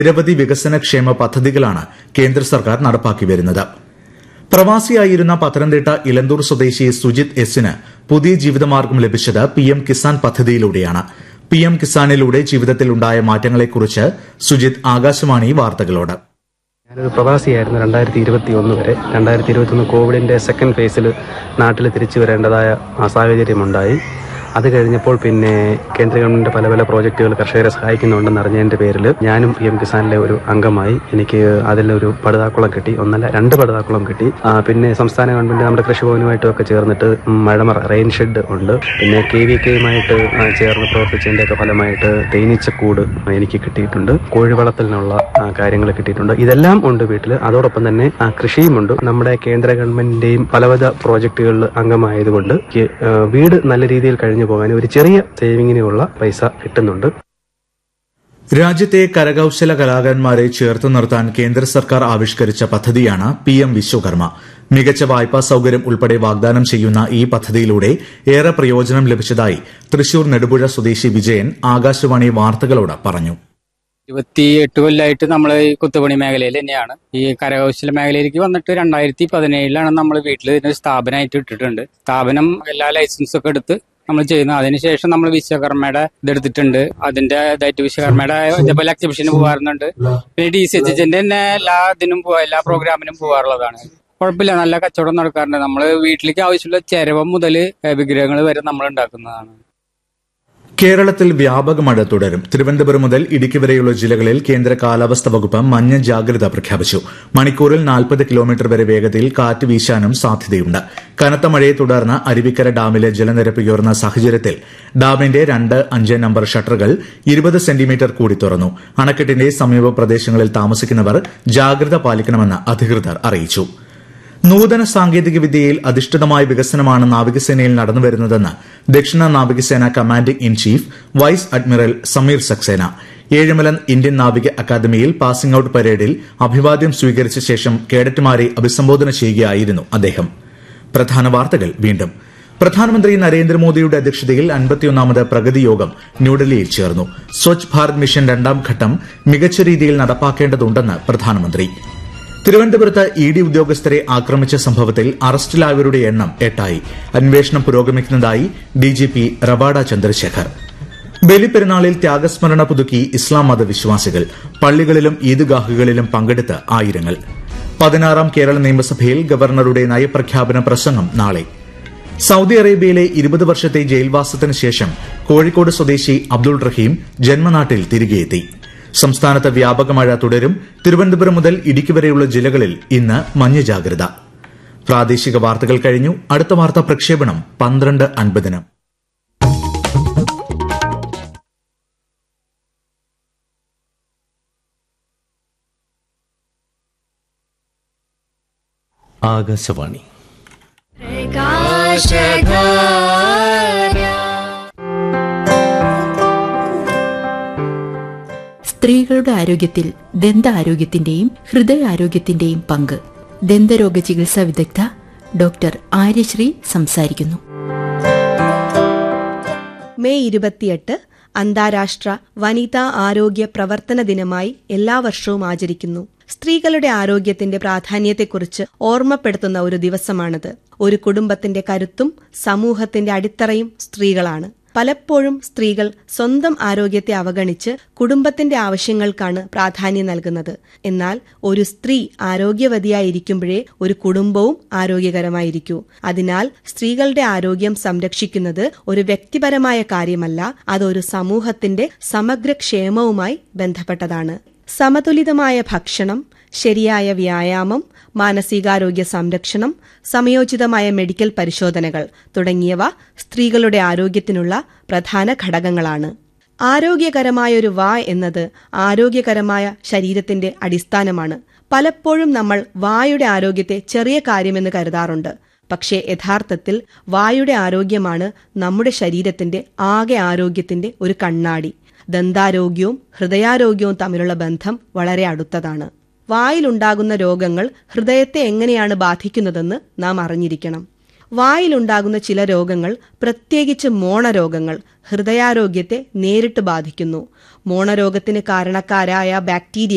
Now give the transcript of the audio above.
നിരവധി വികസനക്ഷേമ പദ്ധതികളാണ് കേന്ദ്ര സർക്കാർ നടപ്പാക്കി വരുന്നത് പ്രവാസിയായിരുന്ന പത്തനംതിട്ട ഇലന്തൂർ സ്വദേശി സുജിത് എസിന് പുതിയ ജീവിതമാർഗം ലഭിച്ചത് പിഎം കിസാൻ പദ്ധതിയിലൂടെയാണ് പിഎം കിസാനിലൂടെ ജീവിതത്തിൽ ഉണ്ടായ മാറ്റങ്ങളെക്കുറിച്ച് സുജിത് ആകാശവാണി വാർത്തകളോട് ഞാനൊരു പ്രവാസിയായിരുന്നു രണ്ടായിരത്തി ഇരുപത്തി ഒന്ന് വരെ രണ്ടായിരത്തി ഇരുപത്തി ഒന്ന് കോവിഡിൻ്റെ സെക്കൻഡ് ഫേസിൽ നാട്ടിൽ തിരിച്ചു വരേണ്ടതായ ആ സാഹചര്യമുണ്ടായി അത് കഴിഞ്ഞപ്പോൾ പിന്നെ കേന്ദ്ര ഗവൺമെന്റ് പല പല പ്രോജക്റ്റുകൾ കർഷകരെ സഹായിക്കുന്നുണ്ടെന്ന് അറിഞ്ഞതിന്റെ പേരിൽ ഞാനും പി എം കിസാനിലെ ഒരു അംഗമായി എനിക്ക് അതിലൊരു പടുതാക്കുളം കിട്ടി ഒന്നല്ല രണ്ട് പടുതാക്കുളം കിട്ടി ആ, പിന്നെ സംസ്ഥാന ഗവൺമെന്റ് നമ്മുടെ കൃഷിഭവനുമായിട്ടും ഒക്കെ ചേർന്നിട്ട് മഴമറ റെയിൻ ഷെഡ് ഉണ്ട് പിന്നെ കെ വി കെയുമായിട്ട് ചേർന്ന് പ്രവർത്തിച്ചതിന്റെയൊക്കെ ഫലമായിട്ട് തേനീച്ചക്കൂട് എനിക്ക് കിട്ടിയിട്ടുണ്ട് കോഴി വളർത്തലിനുള്ള കാര്യങ്ങൾ കിട്ടിയിട്ടുണ്ട് ഇതെല്ലാം ഉണ്ട് വീട്ടിൽ അതോടൊപ്പം തന്നെ ആ, കൃഷിയുമുണ്ട് നമ്മുടെ കേന്ദ്ര ഗവൺമെന്റിന്റെയും പലവിധ പ്രോജക്റ്റുകളിൽ അംഗമായതുകൊണ്ട് എനിക്ക് ആ, വീട് നല്ല രീതിയിൽ കഴിഞ്ഞു പോകാൻ ഒരു ചെറിയ സേവിങ്ങിനുള്ള പൈസ കിട്ടുന്നുണ്ട് രാജ്യത്തെ കരകൌശല കലാകാരന്മാരെ ചേർത്ത് നിർത്താൻ കേന്ദ്ര സർക്കാർ ആവിഷ്കരിച്ച പദ്ധതിയാണ് പി എം വിശ്വകർമ്മ മികച്ച വായ്പാ സൌകര്യം ഉൾപ്പെടെ വാഗ്ദാനം ചെയ്യുന്ന ഈ പദ്ധതിയിലൂടെ ഏറെ പ്രയോജനം ലഭിച്ചതായി തൃശൂർ നെടുപുഴ സ്വദേശി വിജയൻ ആകാശവാണി വാർത്തകളോട് പറഞ്ഞു ഇരുപത്തി എട്ട് കൊല്ലമായിട്ട് നമ്മൾ ഈ കുത്തുപണി മേഖലയിൽ തന്നെയാണ് ഈ കരകൗശല മേഖലയിലേക്ക് വന്നിട്ട് രണ്ടായിരത്തി പതിനേഴിലാണ് നമ്മൾ വീട്ടിൽ ഇതിനൊരു സ്ഥാപനമായിട്ട് ഇട്ടിട്ടുണ്ട് സ്ഥാപനം എല്ലാ ലൈസൻസും ഒക്കെ എടുത്ത് നമ്മൾ ചെയ്യുന്നു അതിനുശേഷം നമ്മൾ വിശ്വകർമ്മയുടെ ഇതെടുത്തിട്ടുണ്ട് അതിന്റെ ഇതായിട്ട് വിശ്വകർമ്മയുടെ ഇതേപോലെ എക്സിബിഷന് പോകാറുണ്ട് പിന്നെ ഡി സി എച്ച് എച്ചിന്റെ തന്നെ എല്ലാ ഇതിനും പോവാ എല്ലാ പ്രോഗ്രാമിനും പോകാറുള്ളതാണ് കുഴപ്പമില്ല നല്ല കച്ചവടം നടക്കാറുണ്ട് നമ്മൾ വീട്ടിലേക്ക് ആവശ്യമുള്ള ചെരവം മുതൽ വിഗ്രഹങ്ങൾ വരെ നമ്മൾ ഉണ്ടാക്കുന്നതാണ് കേരളത്തിൽ വ്യാപക മഴ തുടരും തിരുവനന്തപുരം മുതൽ ഇടുക്കി വരെയുള്ള ജില്ലകളിൽ കേന്ദ്ര കാലാവസ്ഥാ വകുപ്പ് മഞ്ഞ ജാഗ്രത പ്രഖ്യാപിച്ചു മണിക്കൂറിൽ നാൽപ്പത് കിലോമീറ്റർ വരെ വേഗതയിൽ കാറ്റ് വീശാനും സാധ്യതയുണ്ട് കനത്ത മഴയെ തുടർന്ന് അരുവിക്കര ഡാമിലെ ജലനിരപ്പ് ഉയർന്ന സാഹചര്യത്തിൽ ഡാമിന്റെ രണ്ട് അഞ്ച് നമ്പർ ഷട്ടറുകൾ ഇരുപത് സെന്റിമീറ്റർ കൂടി തുറന്നു അണക്കെട്ടിന്റെ സമീപ പ്രദേശങ്ങളിൽ താമസിക്കുന്നവർ ജാഗ്രത പാലിക്കണമെന്ന് അധികൃതർ അറിയിച്ചു നൂതന സാങ്കേതിക വിദ്യയിൽ അധിഷ്ഠിതമായ വികസനമാണ് നാവികസേനയിൽ നടന്നുവരുന്നതെന്ന് ദക്ഷിണ നാവികസേന commanding in chief vice admiral Sameer Saxena Ezhimala Indian നാവിക അക്കാദമിയിൽ പാസിംഗ് ഔട്ട് പരേഡിൽ അഭിവാദ്യം സ്വീകരിച്ച ശേഷം കേഡറ്റുമാരെ അഭിസംബോധന ചെയ്യുകയായിരുന്നു അദ്ദേഹം പ്രധാന വാർത്തകൾ വീണ്ടും പ്രധാനമന്ത്രി നരേന്ദ്രമോദിയുടെ അധ്യക്ഷതയിൽ അൻപത്തിയൊന്നാമത് പ്രഗതി യോഗം ന്യൂഡൽഹിയിൽ ചേർന്നു സ്വച്ഛ് ഭാരത് മിഷൻ രണ്ടാം ഘട്ടം മികച്ച രീതിയിൽ നടപ്പാക്കേണ്ടതുണ്ടെന്ന് പ്രധാനമന്ത്രി തിരുവനന്തപുരത്ത് ഇ ഡി ഉദ്യോഗസ്ഥരെ ആക്രമിച്ച സംഭവത്തിൽ അറസ്റ്റിലായവരുടെ എണ്ണം എട്ടായി അന്വേഷണം പുരോഗമിക്കുന്നതായി ഡിജിപി റവാഡ ചന്ദ്രശേഖർ ബലിപ്പെരുന്നാളിൽ ത്യാഗസ്മരണ പുതുക്കി ഇസ്ലാം മതവിശ്വാസികൾ പള്ളികളിലും ഈദ്ഗാഹുകളിലും പങ്കെടുത്ത് ആയിരങ്ങൾ പതിനാറാം കേരള നിയമസഭയിൽ ഗവർണറുടെ നയപ്രഖ്യാപന പ്രസംഗം നാളെ സൌദി അറേബ്യയിലെ ഇരുപത് വർഷത്തെ ജയിൽവാസത്തിന് ശേഷം കോഴിക്കോട് സ്വദേശി അബ്ദുൾ റഹീം ജന്മനാട്ടിൽ തിരികെയെത്തി സംസ്ഥാനത്ത് വ്യാപക മഴ തുടരും തിരുവനന്തപുരം മുതൽ ഇടുക്കി വരെയുള്ള ജില്ലകളിൽ ഇന്ന് മഞ്ഞ ജാഗ്രത പ്രാദേശിക വാർത്തകൾ കഴിഞ്ഞു അടുത്ത വാർത്താ പ്രക്ഷേപണം പന്ത്രണ്ട് അൻപതിന് ആകാശവാണി സ്ത്രീകളുടെ ആരോഗ്യത്തിൽ ദന്താരോഗ്യത്തിന്റെയും ഹൃദയാരോഗ്യത്തിന്റെയും പങ്ക് ദന്തരോഗ ചികിത്സാ വിദഗ്ധ ഡോക്ടർ ആര്യശ്രീ സംസാരിക്കുന്നു മെയ് ഇരുപത്തിയെട്ട് അന്താരാഷ്ട്ര വനിതാ ആരോഗ്യ പ്രവർത്തന ദിനമായി എല്ലാ വർഷവും ആചരിക്കുന്നു സ്ത്രീകളുടെ ആരോഗ്യത്തിന്റെ പ്രാധാന്യത്തെക്കുറിച്ച് ഓർമ്മപ്പെടുത്തുന്ന ഒരു ദിവസമാണിത് ഒരു കുടുംബത്തിന്റെ കരുത്തും സമൂഹത്തിന്റെ അടിത്തറയും സ്ത്രീകളാണ് പലപ്പോഴും സ്ത്രീകൾ സ്വന്തം ആരോഗ്യത്തെ അവഗണിച്ച് കുടുംബത്തിന്റെ ആവശ്യങ്ങൾക്കാണ് പ്രാധാന്യം നൽകുന്നത് എന്നാൽ ഒരു സ്ത്രീ ആരോഗ്യവതിയായിരിക്കുമ്പോഴേ ഒരു കുടുംബവും ആരോഗ്യകരമായിരിക്കൂ അതിനാൽ സ്ത്രീകളുടെ ആരോഗ്യം സംരക്ഷിക്കുന്നത് ഒരു വ്യക്തിപരമായ കാര്യമല്ല അതൊരു സമൂഹത്തിന്റെ സമഗ്ര ക്ഷേമവുമായി ബന്ധപ്പെട്ടതാണ് സമതുലിതമായ ഭക്ഷണം ശരിയായ വ്യായാമം മാനസികാരോഗ്യ സംരക്ഷണം സമയോചിതമായ മെഡിക്കൽ പരിശോധനകൾ തുടങ്ങിയവ സ്ത്രീകളുടെ ആരോഗ്യത്തിനുള്ള പ്രധാന ഘടകങ്ങളാണ് ആരോഗ്യകരമായ ഒരു വാ എന്നത് ആരോഗ്യകരമായ ശരീരത്തിന്റെ അടിസ്ഥാനമാണ് പലപ്പോഴും നമ്മൾ വായുടെ ആരോഗ്യത്തെ ചെറിയ കാര്യമെന്ന് കരുതാറുണ്ട് പക്ഷേ യഥാർത്ഥത്തിൽ വായുടെ ആരോഗ്യമാണ് നമ്മുടെ ശരീരത്തിന്റെ ആകെ ആരോഗ്യത്തിന്റെ ഒരു കണ്ണാടി ദന്താരോഗ്യവും ഹൃദയാരോഗ്യവും തമ്മിലുള്ള ബന്ധം വളരെ അടുത്തതാണ് വായിലുണ്ടാകുന്ന രോഗങ്ങൾ ഹൃദയത്തെ എങ്ങനെയാണ് ബാധിക്കുന്നതെന്ന് നാം അറിഞ്ഞിരിക്കണം വായിലുണ്ടാകുന്ന ചില രോഗങ്ങൾ പ്രത്യേകിച്ച് മോണരോഗങ്ങൾ ഹൃദയാരോഗ്യത്തെ നേരിട്ട് ബാധിക്കുന്നു മോണരോഗത്തിന് കാരണക്കാരായ ബാക്ടീരിയ